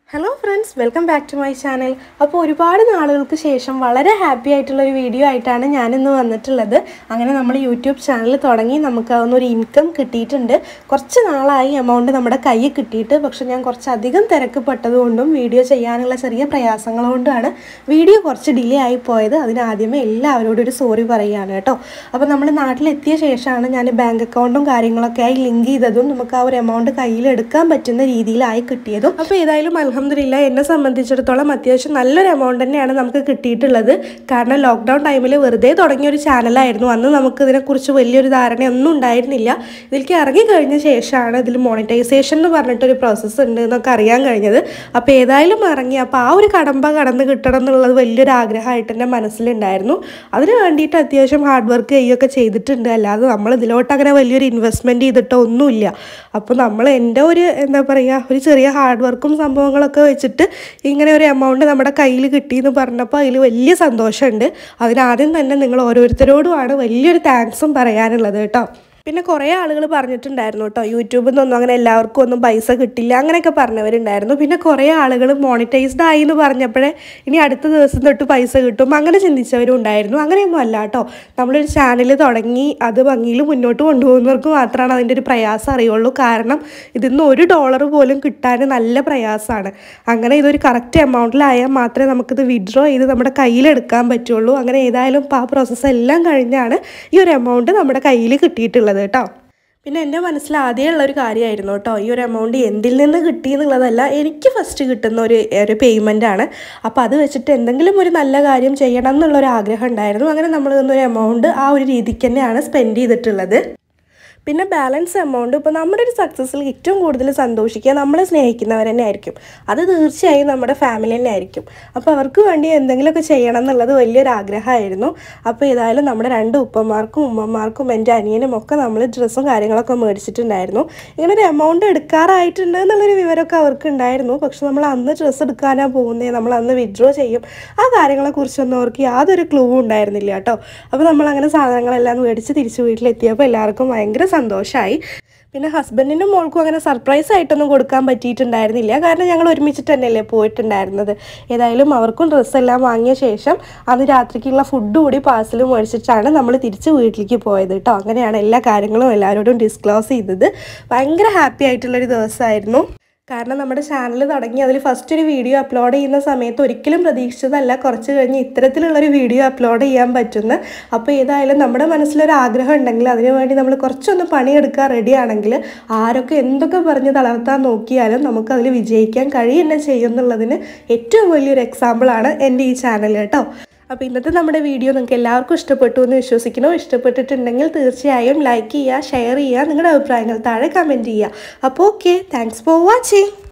hello friends welcome back to my channel അപ്പോൾ ഒരുപാട് നാളുകൾക്ക് ശേഷം വളരെ ഹാപ്പി ആയിട്ടുള്ള ഒരു വീഡിയോ ആയിട്ടാണ് ഞാനിന്ന് വന്നിട്ടുള്ളത് അങ്ങനെ നമ്മൾ യൂട്യൂബ് ചാനൽ തുടങ്ങി നമുക്ക് അതൊന്നൊരു ഇൻകം കിട്ടിയിട്ടുണ്ട് കുറച്ച് നാളായി എമൗണ്ട് നമ്മുടെ കയ്യിൽ കിട്ടിയിട്ട് പക്ഷെ ഞാൻ കുറച്ച് അധികം തിരക്ക് പെട്ടതുകൊണ്ടും വീഡിയോ ചെയ്യാനുള്ള ചെറിയ പ്രയാസങ്ങൾ കൊണ്ടാണ് വീഡിയോ കുറച്ച് ഡിലേ ആയി പോയത് അതിനാദ്യമേ എല്ലാവരോടും ഒരു സോറി പറയുകയാണ് കേട്ടോ അപ്പോൾ നമ്മൾ നാട്ടിലെത്തിയ ശേഷമാണ് ഞാൻ ബാങ്ക് അക്കൗണ്ടും കാര്യങ്ങളൊക്കെ ആയി ലിങ്ക് ചെയ്തതും നമുക്ക് ആ ഒരു എമൗണ്ട് കയ്യിൽ എടുക്കാൻ പറ്റുന്ന രീതിയിലായി കിട്ടിയതും അപ്പോൾ ഏതായാലും അലഹമില്ല എന്നെ സംബന്ധിച്ചിടത്തോളം അത്യാവശ്യം നല്ലൊരു എമൗണ്ട് തന്നെയാണ് നമുക്ക് കിട്ടിയിട്ടുള്ളത് കാരണം ലോക്ക്ഡൗൺ ടൈമിൽ വെറുതെ തുടങ്ങിയ ഒരു ചാനലായിരുന്നു അന്ന് നമുക്ക് ഇതിനെക്കുറിച്ച് വലിയൊരു ധാരണയൊന്നും ഉണ്ടായിരുന്നില്ല ഇതിലേക്ക് ഇറങ്ങി കഴിഞ്ഞ ശേഷമാണ് ഇതിൽ മോണിറ്റൈസേഷൻ എന്ന് പറഞ്ഞിട്ടൊരു പ്രോസസ്സ് ഉണ്ട് എന്നൊക്കെ അറിയാൻ കഴിഞ്ഞത് അപ്പോൾ ഏതായാലും ഇറങ്ങി അപ്പോൾ ആ ഒരു കടമ്പ കടന്ന് കിട്ടണം എന്നുള്ളത് വലിയൊരു ആഗ്രഹമായിട്ട് എൻ്റെ മനസ്സിലുണ്ടായിരുന്നു അതിന് വേണ്ടിയിട്ട് അത്യാവശ്യം ഹാർഡ് വർക്ക് ചെയ്യുകയൊക്കെ ചെയ്തിട്ടുണ്ട് അല്ലാതെ നമ്മൾ ഇതിലോട്ട് അങ്ങനെ വലിയൊരു ഇൻവെസ്റ്റ്മെൻറ്റ് ചെയ്തിട്ടോ ഒന്നുമില്ല അപ്പോൾ നമ്മൾ എൻ്റെ ഒരു എന്താ പറയുക ഒരു ചെറിയ ഹാർഡ് വർക്കും സംഭവങ്ങളൊക്കെ വെച്ചിട്ട് ഇങ്ങനെ ഒരു എമൗണ്ട് നമ്മുടെ കയ്യിൽ കിട്ടിയെന്ന് പറഞ്ഞപ്പോൾ അതിൽ വലിയ സന്തോഷമുണ്ട് അതിനാദ്യം തന്നെ നിങ്ങൾ ഓരോരുത്തരോടുമാണ് വലിയൊരു താങ്ക്സും പറയാനുള്ളത് കേട്ടോ പിന്നെ കുറേ ആളുകൾ പറഞ്ഞിട്ടുണ്ടായിരുന്നു കേട്ടോ യൂട്യൂബിൽ നിന്നൊന്നും അങ്ങനെ എല്ലാവർക്കും ഒന്നും പൈസ കിട്ടില്ല അങ്ങനെയൊക്കെ പറഞ്ഞവരുണ്ടായിരുന്നു പിന്നെ കുറേ ആളുകൾ മോണിറ്റൈസ്ഡ് ആയി എന്ന് പറഞ്ഞപ്പോഴേ ഇനി അടുത്ത ദിവസം തൊട്ട് പൈസ കിട്ടും അങ്ങനെ ചിന്തിച്ചവരും ഉണ്ടായിരുന്നു അങ്ങനെയൊന്നും അല്ല കേട്ടോ നമ്മളൊരു ചാനൽ തുടങ്ങി അത് ഭംഗിയിൽ മുന്നോട്ട് കൊണ്ടുപോകുന്നവർക്ക് മാത്രമാണ് അതിൻ്റെ ഒരു പ്രയാസം അറിയുള്ളൂ കാരണം ഇതിൽ നിന്ന് ഒരു ഡോളർ പോലും കിട്ടാൻ നല്ല പ്രയാസമാണ് അങ്ങനെ ഇതൊരു കറക്റ്റ് എമൗണ്ടിലായാൽ മാത്രമേ നമുക്കിത് വിഡ്രോ ചെയ്ത് നമ്മുടെ കയ്യിലെടുക്കാൻ പറ്റുള്ളൂ അങ്ങനെ ഏതായാലും ഇപ്പോൾ ആ പ്രോസസ്സ് എല്ലാം കഴിഞ്ഞാണ് ഈ ഒരു എമൗണ്ട് നമ്മുടെ കയ്യിൽ കിട്ടിയിട്ടുള്ളത് കേട്ടോ പിന്നെ എൻ്റെ മനസ്സിൽ ആദ്യമേ ഉള്ള ഒരു കാര്യമായിരുന്നു കേട്ടോ ഈ ഒരു എമൗണ്ട് എന്തിൽ നിന്ന് കിട്ടി എന്നുള്ളതല്ല എനിക്ക് ഫസ്റ്റ് കിട്ടുന്ന ഒരു ഒരു പേയ്മെൻ്റ് ആണ് അപ്പോൾ അത് വെച്ചിട്ട് എന്തെങ്കിലും ഒരു നല്ല കാര്യം ചെയ്യണം എന്നുള്ളൊരു ആഗ്രഹം ഉണ്ടായിരുന്നു അങ്ങനെ നമ്മൾ ഒരു എമൗണ്ട് ആ ഒരു രീതിക്ക് തന്നെയാണ് സ്പെൻഡ് ചെയ്തിട്ടുള്ളത് പിന്നെ ബാലൻസ് എമൗണ്ട് ഇപ്പോൾ നമ്മുടെ ഒരു സക്സസ്സിൽ ഏറ്റവും കൂടുതൽ സന്തോഷിക്കുക നമ്മളെ സ്നേഹിക്കുന്നവർ തന്നെ ആയിരിക്കും അത് തീർച്ചയായും നമ്മുടെ ഫാമിലി തന്നെ ആയിരിക്കും അപ്പോൾ അവർക്ക് വേണ്ടി എന്തെങ്കിലുമൊക്കെ ചെയ്യണം എന്നുള്ളത് വലിയൊരു ആഗ്രഹമായിരുന്നു അപ്പോൾ ഏതായാലും നമ്മുടെ രണ്ട് ഉപ്പമാർക്കും ഉമ്മമാർക്കും എൻ്റെ അനിയനും ഒക്കെ നമ്മൾ ഡ്രസ്സും കാര്യങ്ങളൊക്കെ മേടിച്ചിട്ടുണ്ടായിരുന്നു ഇങ്ങനെ ഒരു എമൗണ്ട് എടുക്കാറായിട്ടുണ്ട് എന്നുള്ളൊരു വിവരമൊക്കെ അവർക്ക് ഉണ്ടായിരുന്നു പക്ഷെ നമ്മൾ അന്ന് ഡ്രസ്സ് എടുക്കാനാണ് പോകുന്നത് നമ്മൾ അന്ന് വിഡ്രോ ചെയ്യും ആ കാര്യങ്ങളെക്കുറിച്ചൊന്നും അവർക്ക് യാതൊരു ക്ലൂ ഉണ്ടായിരുന്നില്ല കേട്ടോ അപ്പോൾ നമ്മൾ അങ്ങനെ സാധനങ്ങളെല്ലാം മേടിച്ച് തിരിച്ച് വീട്ടിലെത്തിയപ്പോൾ എല്ലാവർക്കും ഭയങ്കര സന്തോഷമായി പിന്നെ ഹസ്ബൻഡിനും മോൾക്കും അങ്ങനെ സർപ്രൈസ് ആയിട്ടൊന്നും കൊടുക്കാൻ പറ്റിയിട്ടുണ്ടായിരുന്നില്ല കാരണം ഞങ്ങൾ ഒരുമിച്ചിട്ട് തന്നെയല്ലേ പോയിട്ടുണ്ടായിരുന്നത് ഏതായാലും അവർക്കും ഡ്രസ്സെല്ലാം വാങ്ങിയ ശേഷം അന്ന് രാത്രിക്കുള്ള ഫുഡ് കൂടി പാഴ്സൽ മേടിച്ചിട്ടാണ് നമ്മൾ തിരിച്ച് വീട്ടിലേക്ക് പോയത് കേട്ടോ അങ്ങനെയാണ് എല്ലാ കാര്യങ്ങളും എല്ലാവരോടും ഡിസ്ക്ലോസ് ചെയ്തത് ഭയങ്കര ഹാപ്പി ആയിട്ടുള്ളൊരു ദിവസമായിരുന്നു കാരണം നമ്മുടെ ചാനൽ തുടങ്ങി അതിൽ ഫസ്റ്റ് ഒരു വീഡിയോ അപ്ലോഡ് ചെയ്യുന്ന സമയത്ത് ഒരിക്കലും പ്രതീക്ഷിച്ചതല്ല കുറച്ച് കഴിഞ്ഞ് ഇത്തരത്തിലുള്ളൊരു വീഡിയോ അപ്ലോഡ് ചെയ്യാൻ പറ്റുന്ന അപ്പോൾ ഏതായാലും നമ്മുടെ മനസ്സിലൊരു ആഗ്രഹം ഉണ്ടെങ്കിൽ അതിനു വേണ്ടി നമ്മൾ കുറച്ചൊന്ന് പണിയെടുക്കാൻ റെഡി ആണെങ്കിൽ ആരൊക്കെ എന്തൊക്കെ പറഞ്ഞ് തളർത്താൻ നോക്കിയാലും നമുക്കതിൽ വിജയിക്കാൻ കഴിയുന്ന ചെയ്യുന്നുള്ളതിന് ഏറ്റവും വലിയൊരു എക്സാമ്പിളാണ് എൻ്റെ ഈ ചാനൽ കേട്ടോ അപ്പോൾ ഇന്നത്തെ നമ്മുടെ വീഡിയോ നിങ്ങൾക്ക് എല്ലാവർക്കും ഇഷ്ടപ്പെട്ടു എന്ന് വിശ്വസിക്കുന്നു ഇഷ്ടപ്പെട്ടിട്ടുണ്ടെങ്കിൽ തീർച്ചയായും ലൈക്ക് ചെയ്യുക ഷെയർ ചെയ്യുക നിങ്ങളുടെ അഭിപ്രായങ്ങൾ താഴെ കമൻറ്റ് ചെയ്യുക അപ്പോൾ ഓക്കെ താങ്ക്സ് ഫോർ വാച്ചിങ്